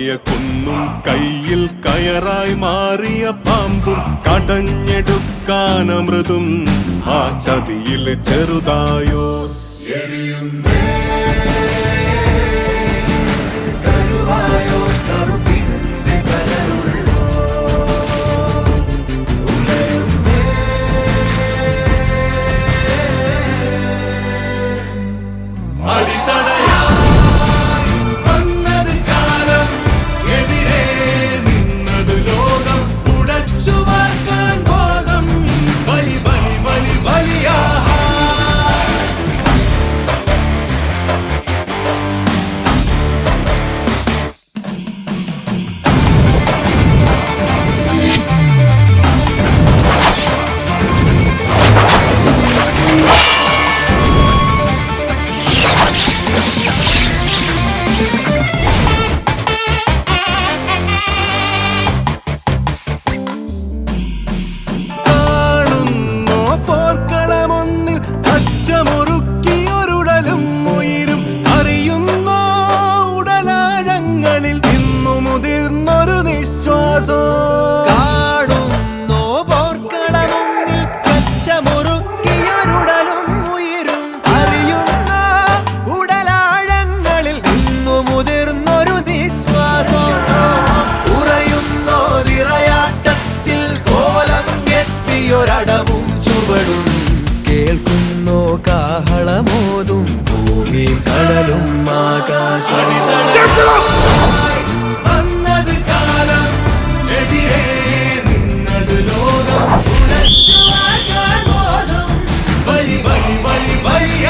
വലിയ കുന്നും കയ്യിൽ കയറായി മാറിയ പാമ്പും കടഞ്ഞെടുക്കാൻ അമൃതും ആ ചതിയിൽ ചെറുതായോ എരിയുന്നേ കരുവായോ കറുപ്പിന്റെ കലരുള്ളോ ഉലയുന്നേ അടിത്തടയായി വന്നത് കാലം എതിരെ നിന്നത് ലോകം ഉടച്ചു വാർക്കാൻ ബോധം വലി വലി വലി വലിയ കാണുന്നോ പോർക്കളമൊന്നിൽ അച്ചമുറുക്കിയൊരുടലും ഉയിരും അറിയുന്നോ ഉടലാഴങ്ങളിൽ ഇന്നു മുതിർന്നൊരു നിശ്വാസം കാണുന്നോ പോർക്കളമുന്നിൽ പച്ചമുറുക്കിയൊരുടലും ഉയരും അറിയുന്ന ഉടലാഴങ്ങളിൽ ഇന്നു മുതിർന്നൊരു നിശ്വാസം ഉറയുന്നോ നിറയാട്ടത്തിൽ കോലം കെട്ടിയൊരടവും ചുവടും കേൾക്കുന്നോ കാഹളമോതും ഭൂമിയും കടലും ആകാശം വന്നത് കാലം എതിരെ നിന്നത് ലോകം ഉടച്ചു വാർക്കാൻ ബോധം വലി വലി വലി വലിയ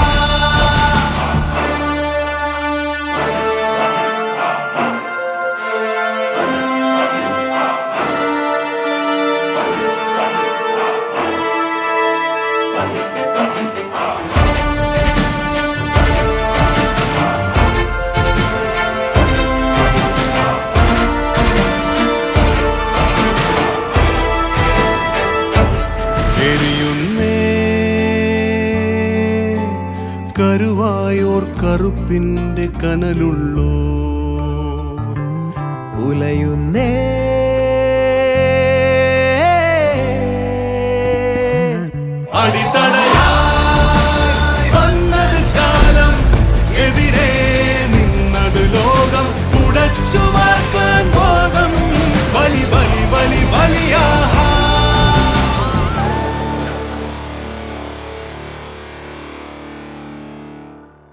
എരിയുന്നേ കരുവായോർ കറുപ്പിന്റെ കനലുള്ളോ ഉലയുന്നേ അടിത്തടയായി വന്നത് കാലം എതിരെ നിന്നത് ലോകം ഉടച്ചു വാർക്കാൻ